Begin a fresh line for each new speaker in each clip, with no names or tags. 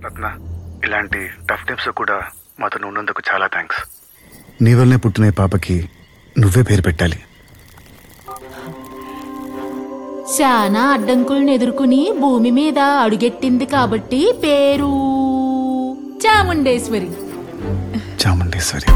రత్న ఇలాంటి tough times కూడా మాతో ఉన్నందుకు చాలా థ్యాంక్స్ నీ వల్లనే పుట్టిన ఈ పాపకి నువ్వే పేరు పెట్టాలి
శానా అడ్డంకులను ఎదుర్కొని భూమి మీద అడుగెట్టింది కాబట్టి పేరు చాముండేశ్వరి
చాముండేశ్వరి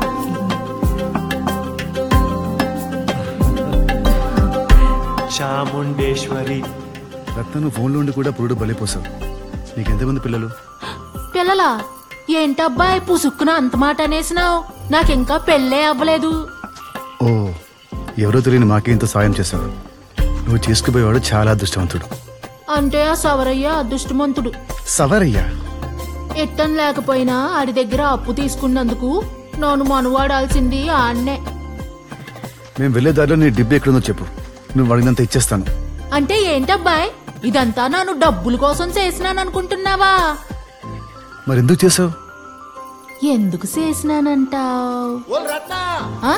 చాముండేశ్వరి
రత్నను ఫోన్లో ఉండి కూడా పురుడు బలిపోసావు నీకెంతమంది పిల్లలు
పిల్లలా ఏంటబ్బాయి పుసుక్కున అంత మాట అనేసినావు నాకింకా పెళ్ళే అవ్వలేదు
ఓ ఎవరో తెలియని మాకే ఇంత సాయం చేశావు నువ్వు చేసుకుపోయేవాడు చాలా అదృష్టవంతుడు
అంటే ఆ సవరయ్య అదృష్టమంతుడు
సవరయ్యా
ఇట్టం లేకపోయినా ఆడి దగ్గర అప్పు తీసుకున్నందుకు నన్ను మనువాడాల్సింది ఆన్నే
మేము వెళ్ళే దారిలో నీ డిబ్బి ఎక్కడుందో చెప్పు నువ్వు అడిగినంత ఇచ్చేస్తాను
అంటే ఏంటబ్బాయ్ ఇదంతా నన్ను డబ్బుల కోసం చేసినాననుకుంటున్నావా
మరి ఎందుకు చేసావు
ఎందుకు చేసినానంటావ్
ఓల్ రత్న
ఆ?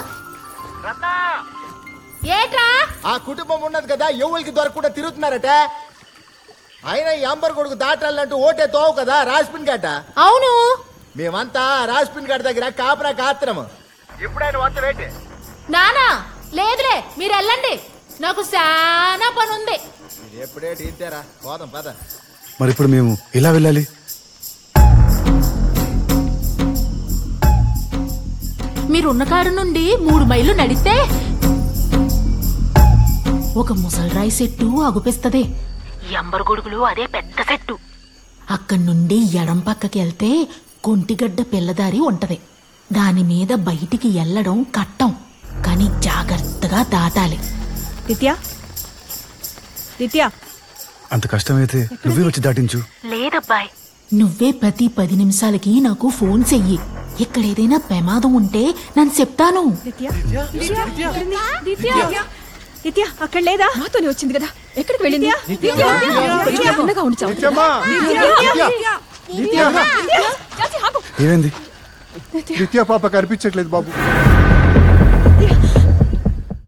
ఏట్రా
ఆ కుటుంబం ఉన్నది కదా ఎవరికి దొరకకుండా తిరుగుతున్నారట అయినా ఈ అంబర్ కొడుకు దాటాలంటూ ఓటే తోవు కదా రాజ్పిన్ గడ్డ
అవును
మేమంతా రాజ్పిన్ గడ్డ దగ్గర కాపరా కాత్రము ఇప్పుడైనా వంత వేటి
నానా లేదులే మీరు వెళ్ళండి నాకు చాలా పని ఉంది
ఎప్పుడేటి ఇంతేరా పోదాం పద
మరి ఇప్పుడు మేము ఎలా వెళ్ళాలి
మీరున్న కాడ నుండి మూడు మైళ్ళు నడిస్తే ఒక ముసల్రాయి చెట్టు అగుపిస్తది ఎంబరగొడుగులు అదే పెద్ద చెట్టు అక్కడి నుండి ఎడం పక్కకి వెళ్తే కొంటిగడ్డ పిల్లదారి ఉంటది దాని మీద బయటికి వెళ్ళడం కట్టం కానీ జాగ్రత్తగా దాటాలి
దిత్య దిత్య
అంత కష్టమైతే నువ్వే వచ్చి దాటించు
లేదబ్బాయ్ నువ్వే ప్రతి పది నిమిషాలకి నాకు ఫోన్ చెయ్యి ఇక్కడ ఏదైనా ప్రమాదం ఉంటే నన్ను చెప్తాను
దిత్య ఎక్కడుంది? దిత్య దిత్య అక్కడ లేదా నాతోనే వచ్చింది కదా ఎక్కడికి వెళ్ళింది దిత్య కొంచెం చిన్నగా ఉండి చావు. దిత్య, దిత్య, ఆగు.
ఏమైంది
నిత్య పాప కనిపించట్లేదు బాబు